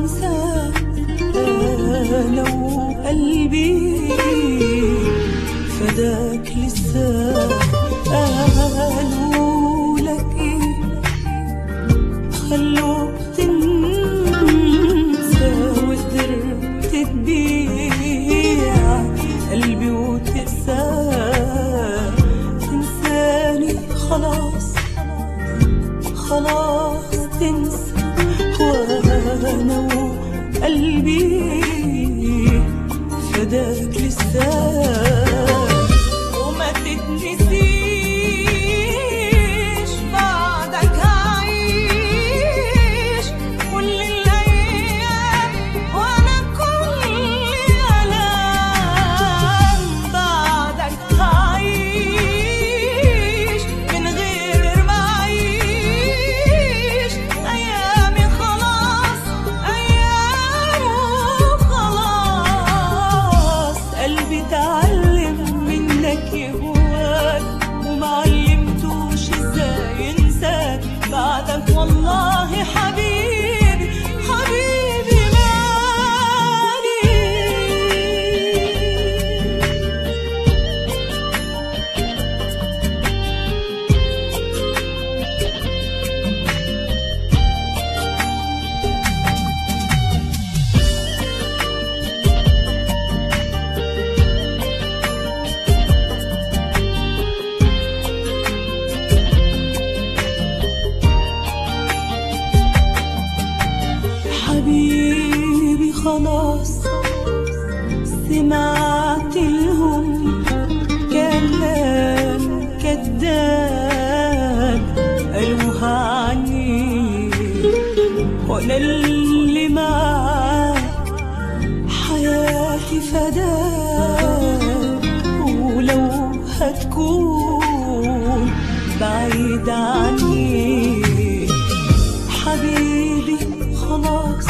انساك انا وقلبي فداك لسه قالوا لك ايه خلوك تنسى وقدرت تبيع قلبي وتقسى تنساني خلاص خلاص تنسى وانا وقلبي فداك لسه وما تتنسيش بعدك هعيش كل الايام وانا كل الام بعدك هعيش من غير ما اعيش ايامي خلاص ايام وخلاص قلبي تعلم منك يهواك ومعلمتوش ازاي ينساك بعدك والله حبيبي حبيبي مالي حبيبي خلاص سمعت لهم كلام كذاب قالوها عني وانا اللي معاك حياتي فداك ولو هتكون بعيد عني حبيبي خلاص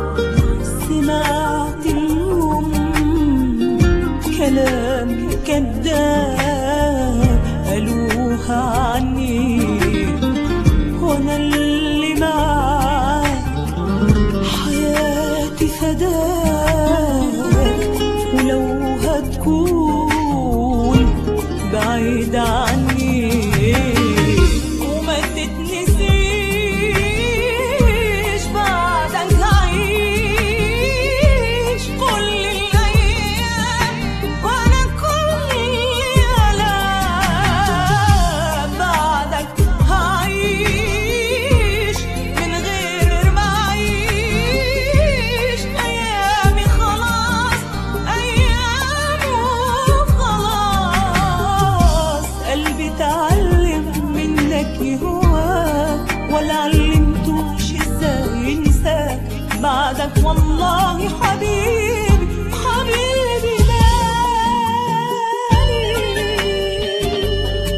سمعت اليوم كلام كذاب قالوها عني وانا اللي معاك حياتي فداك ولو هتكون بعيد عني وما تتنسيش بعدك هعيش كل الايام وانا كل الام بعدك هعيش من غير ما اعيش ايامي خلاص ايام وخلاص قلبي تعلم منك يهواك ولا علمتوش ازاي ينساك بعدك والله حبيبي حبيبي مالي